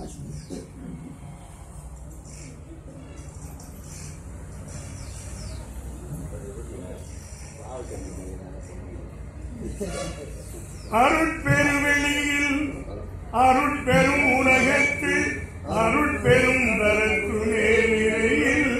அருட்பெருவெளியில் அருட்பெரும் உலகத்து அருட்பெரும் தரத்து நேரில்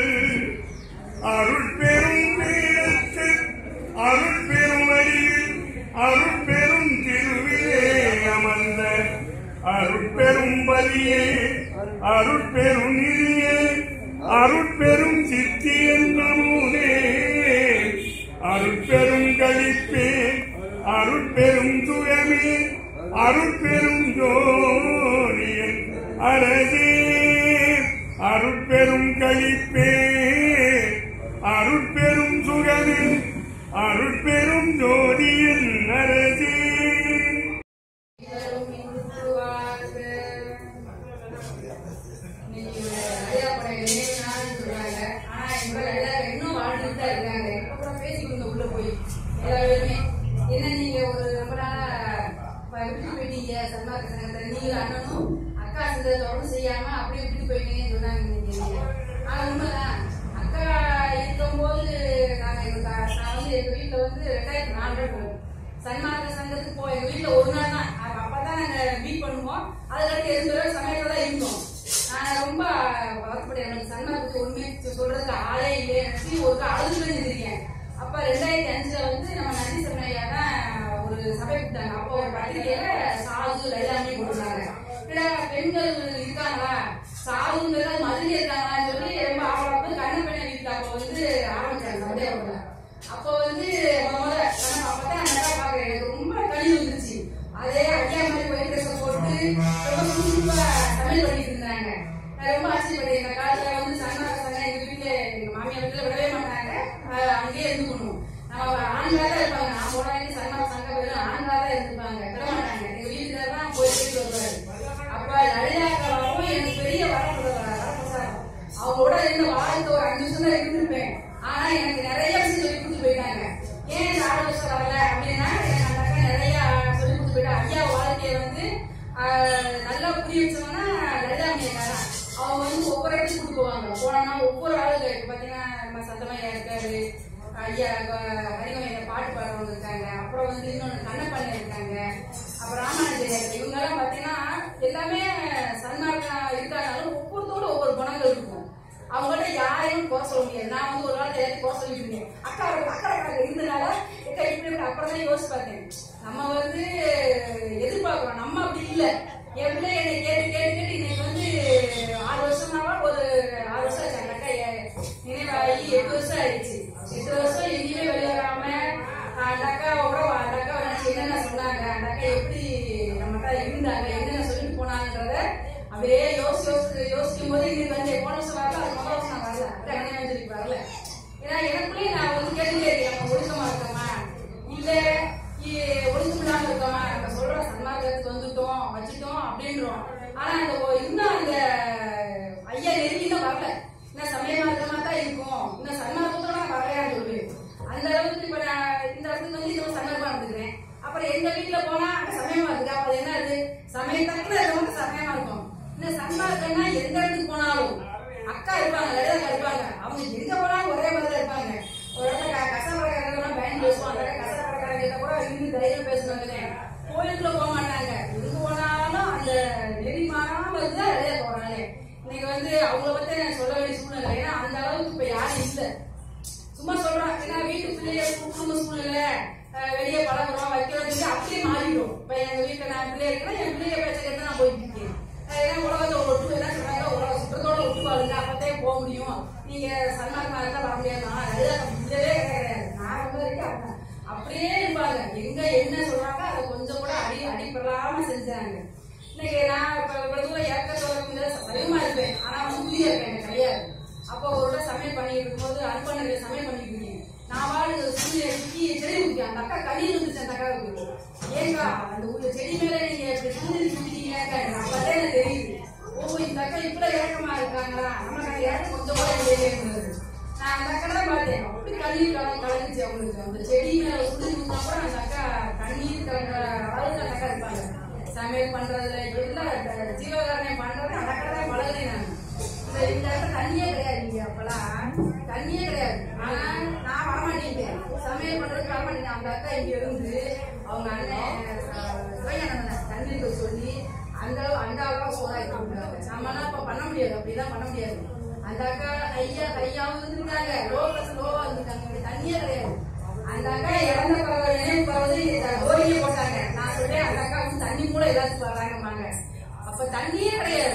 அருட்பெரும் பீடத்து அருட்பெரும் வழியில் அருட்பெரும் திருவிலே அமர்ந்த அருட்பெரும் பலியே அருட்பெரும் நிதியே அருட்பெரும் சித்தியன் நமூனே அருட்பெரும் கழிப்பே அருட்பெரும் சுயமே அருட்பெரும் ஜோதியன் அரசே அருட்பெரும் கழிப்பே அருட்பெரும் சுகமே அருட்பெரும் ஜோதியன் அரசே எல்லாரும் இன்று வாழ்க. இன்னைக்கு நிறைய படம் நினைவு நாள்னு சொல்றாங்க. ஆனா இவங்க எல்லாரும் இன்னும் வாழ்ந்துட்டு தான் இருக்காங்க. இப்ப கூட பேசிக்கோங்க உள்ள போய். எல்லா பேருமே. என்ன நீங்க ஒரு ரொம்ப நாளா ப- விட்டுட்டு போயிட்டீங்க சன்மார்க்க சங்கத்துல. நீங்களும் அண்ணனும் அக்கா செஞ்சதை தொடர்ந்து செய்யாம அப்படியே விட்டுட்டு போயிட்டீங்கன்னு சொன்னாங்க இன்னைக்கு நீங்க. ஆனா உண்மைதான். அக்கா இருக்கும்போது நாங்க எங்க கா- நான் வந்து எங்க வீட்டுல வந்து ரெண்டாயிரத்தி நாலு போவோம் சன்மார்க்க சங்கத்துக்கு போய் எங்க வீட்டுல ஒரு நாள் தான் அப்ப- அப்பதான் நாங்க மீட் பண்ணுவோம் அதுக்கடுத்து எந்த தடவை சமயத்துல தான் இருந்தோம் நான் ரொம்ப வருத்தப்பட்டேன் எனக்கு சன்மார்க்கத்துக்கு உண்மை சொல்றதுக்கு ஆளே இல்லையே நினைச்சு ஒரு அழுதுல இருந்திருக்கேன் அப்ப ரெண்டாயிரத்தி அஞ்சுல வந்து நம்ம நந்தி சமயா தான் ஒரு சபை கூப்பிட்டாங்க அப்போ ஒரு பத்திரிகையில சாது லைலாமே போட்டுருந்தாங்க என்னடா பெண்கள் இருக்காங்களா சாதுங்கிறது மதுரை இருக்காங்களான்னு சொல்லி ரொம்ப ஆவலா வந்து கண்ணப்பண்ண வீட்டுல அப்போ வந்து ஆரம்பிச்சாங்க சந்தேகப்பட அப்போ வந்து முத முத நம்ம அப்பதான் அந்த அக்கா பாக்குறேன் எனக்கு ரொம்ப கழிவு வந்துருச்சு அதே ஐயா மாதிரி ஒயிட் ட்ரெஸ் போட்டு ரொம்ப சுறுசுறுப்பா சமையல் பண்ணிட்டு இருந்தாங்க நான் ரொம்ப ஆச்சரியப்பட்டேன் எங்க காலத்துல வந்து சன்மார்க்க சங்கம் எங்க வீட்டுல எங்க மாமியார் வீட்டுல விடவே மாட்டாங்க அஹ் அங்கேயே இருந்துக்கணும் நம்ம ஆண்களா தான் இருப்பாங்க நான் போன வரைக்கும் சன்மார்க்க சங்கம் வெறும் ஆண்களா தான் இருந்திருப்பாங்க விட மாட்டாங்க எங்க வீட்டுல தான் போய் போயிட்டு வருவாரு அப்ப லலிதாக்காவும் எனக்கு பெரிய வரப்பிரசாதம் அவங்களோட இருந்த வாழ்க்கை ஒரு அஞ்சு வருஷம் தான் இருந்திருப்பேன் ஆனா எனக்கு நிறைய விஷயம் சொல்லி கொடுத்து போயிட்டாங்க ஏன் இந்த ஆறு வருஷம் வரல அப்படின்னா எனக்கு அந்த அக்கா நிறைய சொல்லி கொடுத்து போயிட்டா ஐயா வாழ்க்கைய வந்து ஆஹ், நல்லா புரிய வச்சோம்னா லலிதாமியா தான் அவங்க வந்து ஒவ்வொரு இடத்துக்கு கூட்டு போவாங்க போனோம்னா ஒவ்வொரு ஆளுங்க இப்ப பாத்தீங்கன்னா நம்ம சந்தமையா இருக்காரு ஐயா ஹரிகமையில பாட்டு பாடுறவங்க இருக்காங்க அப்புறம் வந்து இன்னொன்னு கண்ணப்பண்ண இருக்காங்க அப்புறம் ராமானுஜர் இவங்க எல்லாம் பாத்தீங்கன்னா எல்லாமே சன்மார்க்கம் இருக்காங்கனாலும் ஒவ்வொருத்தோட ஒவ்வொரு குணங்கள் இருக்கும் அவங்கள்ட்ட யாரையும் குறை சொல்ல முடியாது நான் வந்து ஒரு நாள் எல்லாத்தையும் குறை சொல்லிட்டு இருந்தேன் அக்கா அக்கா அக்கா இருந்தனால அக்கா இப்படி இப்படி அப்புறம் தான் யோசிச்சு பார்த்தேன் நம்ம வந்து எதிர்பார்க்கிறோம் நம்ம அப்படி இல்ல என் பிள்ளை என்னை கேட்டு கேட்டு கேட்டு இன்னைக்கு வந்து ஆறு வருஷமாவா ஒரு ஆறு வருஷம் ஆச்சு அந்த அக்கா எ- நினைவாகி எட்டு வருஷம் ஆயிடுச்சு எட்டு வருஷம் எங்கேயுமே வெளியே வராம அந்த அக்காவோட அந்த அக்கா நினைச்சு என்னென்ன சொன்னாங்க அந்த அக்கா எப்படி நம்மகிட்ட இருந்தாங்க என்னென்ன சொல்லிட்டு போனாங்கன்றத அப்படியே யோசிச்சு யோசிச்சு யோசிக்கும் போது இன்னைக்கு வந்து போன வருஷம் வரல அது முதல் வருஷம் நான் வரல அக்கா என்ன சொல்லி வரல ஏன்னா எனக்குள்ளேயே நான் வந்து கேட்டுட்டே இருக்கேன் நம்ம ஒழுக்கமா இருக்கோமா இல்ல இ- ஒழுக்கம் இல்லாம இருக்கோமா நம்ம சொல்ற சன்மார்க்கத்துக்கு வந்துட்டோம் வச்சுட்டோம் அப்படின்றோம் ஆனா அந்த ஒ- இன்னும் அந்த ஐயா நெருங்கி இன்னும் வரல இன்னும் சமய மார்க்கமா தான் இருக்கும் இன்னும் சன்மார்க்கத்தோட நான் வரலையான்னு சொல்லுவேன் அந்த அளவுக்கு இப்ப நான் இந்த இடத்துக்கு வந்து இது சமயமா இருந்துக்கிறேன் அப்புறம் எங்க வீட்டுல போனா அங்க சமயமா இருக்கு அப்ப அது என்ன அது சமயத்தக்கல இருக்கவங்க சமயமா இருக்கும் இந்த சன்மார்க்கம்னா எந்த இடத்துக்கு போனாலும் அக்கா இருப்பாங்க லலிதா இருப்பாங்க அவங்க எங்க போனாலும் ஒரே மாதிரி தான் இருப்பாங்க ஒரு இடத்துல க- கசப்படக்காரங்க பேங்க் பேசுவாங்க கசப்படக்காரங்க கிட்ட கூட இன்னும் தைரியம் பேசுவாங்க கோயிலுக்குள்ள போக மாட்டாங்க எங்க போனாலும் அந்த நெறி மாறாம இருந்தா லலிதா போறாங்க இன்னைக்கு வந்து அவங்கள பத்தி நான் சொல்ல வேண்டிய சூழ்நிலை ஏன்னா அந்த அளவுக்கு இப்ப யாரும் இல்லை சும்மா சொல்றோம் ஏன்னா வீட்டு பிள்ளைய குடும்ப சூழ்நிலை அஹ் வெளியே பழகுறோம் வைக்கிறோம் சொல்லி அப்படியே மாறிடும் இப்ப எங்க வீட்டுல நான் பிள்ளைய இருக்கேன்னா என் பிள்ளைய பேச்ச கேட்டு நான் போயிட்டு இருக்கேன் அஹ் ஏன்னா உலகத்தை ஒட்டு என்ன சொல்றாங்க உலக சுற்றத்தோட ஒட்டு பாருங்க அப்பத்தே போக முடியும் நீங்க சன்மார்க்கமா இருந்தா வர முடியாது நான் அதுதான் முடியவே கிடையாது நான் ரொம்ப வரைக்கும் அப்படிதான். அப்படியே இருப்பாங்க எங்க என்ன சொல்றாங்க அதை கொஞ்சம் கூட அடி அடிப்படாம செஞ்சாங்க இன்னைக்கு நான் இப்ப இவ்வளவு தூரம் இறக்க சொல்றது சரியமா இருப்பேன் ஆனா வந்து புதிய இருப்பேன் எனக்கு கிடையாது அப்போ ஒரு தடவை சமையல் பண்ணிட்டு இருக்கும்போது அனுப்பண்ணல சமையல் பண்ணிட்டு இருக்கேன் நான் வாடு சூரிய சுத்தி செடி ஊற்றி அந்த அக்கா கண்ணீர் வந்துச்சு அந்த அக்காவுக்கு ஏங்கா அந்த ஊர்ல செடி மேல நீங்க இப்படி சூரிய சுத்திட்டீங்க அப்பதான் எனக்கு தெரியுது ஓ இந்த அக்கா இப்படி இறக்கமா இருக்காங்களா நமக்கு அந்த இறக்கம் கொஞ்சம் கூட இல்லையே இருந்தது நான் அந்த அக்கா தான் பார்த்தேன் அப்படி கண்ணீர் கலந்து கலந்துச்சு அவங்களுக்கு அந்த செடி மேல சுத்தி ஊத்தினா கூட அந்த அக்கா கண்ணீர் கலந்த அளவுக்கு அந்த அக்கா இருப்பாங்க சமையல் பண்றதுல எல்லாம் ஜீவகாரணம் பண்றது அடக்கடா பழகுனேன் நான் இந்த இந்த இடத்துல தண்ணியே கிடையாது இங்க அப்பெல்லாம் தண்ணியே கிடையாது ஆனா நான் வரமாட்டேன் சமையல் பண்றதுக்கு வரமாட்டேன் அந்த அக்கா இங்க இருந்து அவங்க அண்ணன் சிவஞானந்தன் தண்ணி சொல்லி அந்த அளவு அண்டாவெல்லாம் சோறாக்கி கொடுக்குறாங்க நம்மளாம் இப்ப பண்ண முடியாது அப்படிதான் பண்ண முடியாது அந்த அக்கா ஐயா கையாவும் இருந்திருக்காங்க லோ பிளஸ் லோவா இருந்திருக்காங்க இங்க தண்ணியே கிடையாது அந்த அக்கா இறந்த பிறகு நினைவு பிறகு கோரிக்கை போட்டாங்க நான் சொல்றேன் அந்த அக்கா வந்து தண்ணி கூட ஏதாச்சும் வர்றாங்கம்பாங்க அப்ப தண்ணியே கிடையாது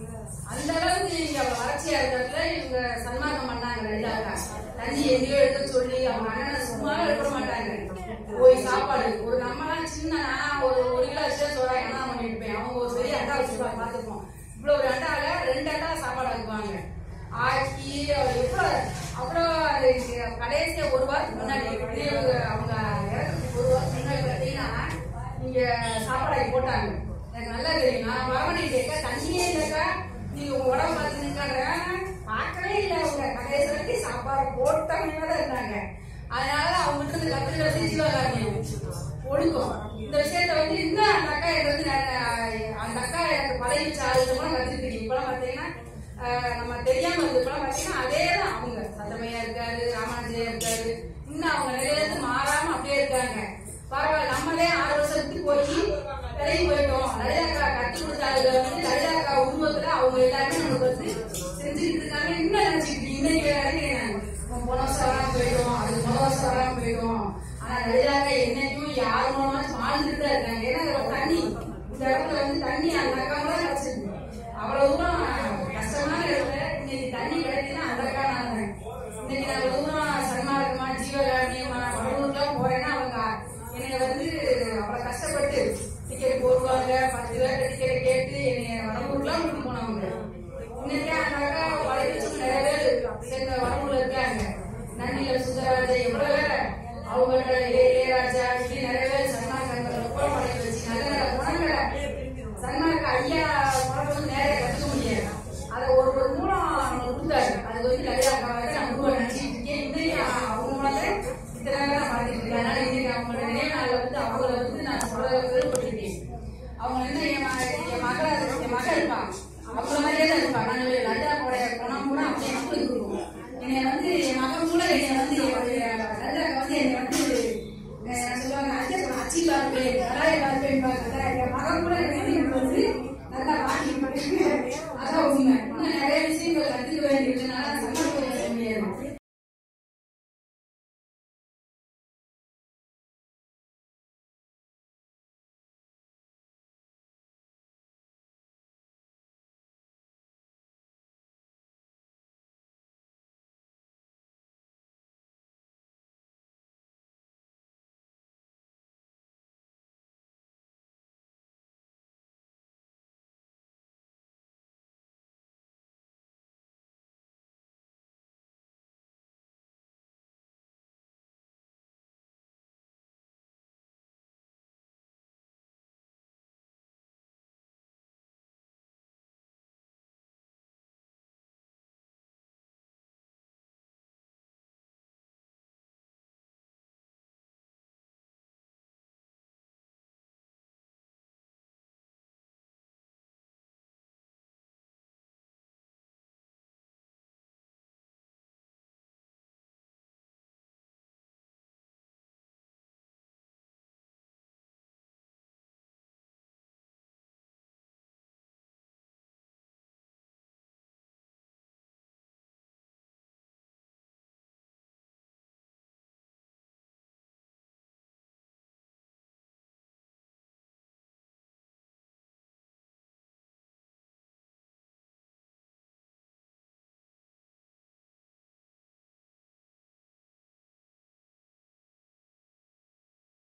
அந்த அளவுக்கு இங்க அவ வறட்சியா இருக்கிறதுல இவங்க சன்மார்க்கம் பண்ணாங்க ரெண்டு அக்கா தண்ணி எங்கேயோ எடுத்து சொல்லி அவங்க அண்ணனை சும்மாவே எடுக்க மாட்டாங்க போய் சாப்பாடு ஒரு நம்மலாம் சின்ன நான் ஒரு ஒரு கிலோ அரிசியா சோறா என்ன பண்ணிருப்பேன் அவங்க ஒரு பெரிய அண்டா வச்சுருப்பாங்க பாத்துப்போம் இவ்வளவு ஒரு அண்டால ரெண்டு அண்டா சாப்பாடு ஆக்குவாங்க ஆக்கி அவர் எவ்வளவு அப்புறம் அது இங்க கடைசியா ஒரு வாரத்துக்கு முன்னாடி நினைவு அவங்க இறக்கிறதுக்கு ஒரு வாரத்துக்கு முன்னாடி பார்த்தீங்கன்னா இங்க சாப்பாடு ஆக்கி போட்டாங்க எனக்கு நல்லா தெரியும் நான் வரவணிட்டேக்கா தண்ணியே இல்லக்கா நீங்க உங்க உடம்பு பார்த்துருக்காங்க பார்க்கவே இல்லை அவங்க கடைசி வரைக்கும் சாப்பாடு போட்டவங்க தான் இருந்தாங்க அதனால அவங்க கிட்ட இருந்து கத்துக்கிறது ஜீவகாரணியம் ஒழுக்கம் இந்த விஷயத்த வந்து இன்னும் அந்த அக்கா எனக்கு வந்து நான் அந்த அக்கா எனக்கு பழகி வச்ச ஆளுங்க கூட கத்துக்கிட்டு இப்பெல்லாம் பாத்தீங்கன்னா ஆஹ் நம்ம தெரியாம இருந்தது இப்பெல்லாம் பாத்தீங்கன்னா அதே தான் அவங்க சத்தமையா இருக்காரு ராமானுஜயா இருக்காரு இன்னும் அவங்க நிறைய இடத்துல மாறாம அப்படியே இருக்காங்க பரவாயில்ல நம்மளே ஆறு வருஷம் விட்டு போய் விலகி போயிட்டோம் லலிதாக்கா கத்து கொடுத்தாங்க வந்து லலிதாக்கா உருவத்துல அவங்க எல்லாருமே நமக்கு வந்து செஞ்சுக்கிட்டு இருக்காங்க இன்னும் நினைச்சுக்கிட்டு இன்னைக்கு இறங்கிறேன் நான் போன வருஷம் வராம போயிடும் அது போன வருஷம் வராம போயிடும் ஆனா லலிதாக்கா என்னைக்கும் யார் மூலமா வாழ்ந்துட்டு தான் இருக்காங்க ஏன்னா இதுல தண்ணி இந்த இடத்துல வந்து தண்ணி அந்த அக்கா தான் கிடைச்சிருக்கு அவ்வளவு தூரம் கஷ்டமான இடத்துல இன்னைக்கு தண்ணி கிடைக்குதுன்னா அந்த அக்கா நான் தான். இன்னைக்கு நான் இவ்வளவு தூரம் சன்மார்க்கமா ஜீவகாரணியமா வடலூர்லாம் போறேன்னா அவங்க என்னை வந்து அவ்வளவு கஷ்டப்பட்டு டிக்கெட் போடுவாங்க பத்து பேர் டிக்கெட் கேட்டு என்னை வடலூர்லாம் கூட்டு போனவங்க இன்னைக்கு அந்த அக்கா வலைவச்சவங்க நிறைய பேர் சேர்ந்த வடலூர்ல இருக்காங்க நன்னில சுந்தரராஜா எவ்வளவு பேர் அவங்க இளையராஜா இப்படி நிறைய பேர் சன்மார்க்கங்கள் கூட படைக்க வச்சு நல்ல நல்ல குணங்களை சன்மார்க்க ஐயா குணத்தை வந்து நேரே கத்துக்க முடியாது அதை ஒரு ஒரு மூலம் அவங்க கொடுத்தாரு அது வந்து லலிதாக்காக நான் குருவை நினைச்சிட்டு இருக்கேன் இன்னைக்கு அவங்க மூலத்தை இத்தனை நேரம் நான் பார்த்துட்டு இருக்கேன் அதனால இன்னைக்கு அவங்களோட நினைவு நாள்ல வந்து அவங்கள வந்து நான் சொல்ல விருப்பப்பட்டிருக்கேன் அவங்க வந்து என் மக என் மகள் என் மகள் இருப்பான் அவங்கள மாதிரியே தான் இருப்பான் நான் லலிதாவோட குணம் கூட அப்படியே மக்களுக்கு இருக்கும் என்னை வந்து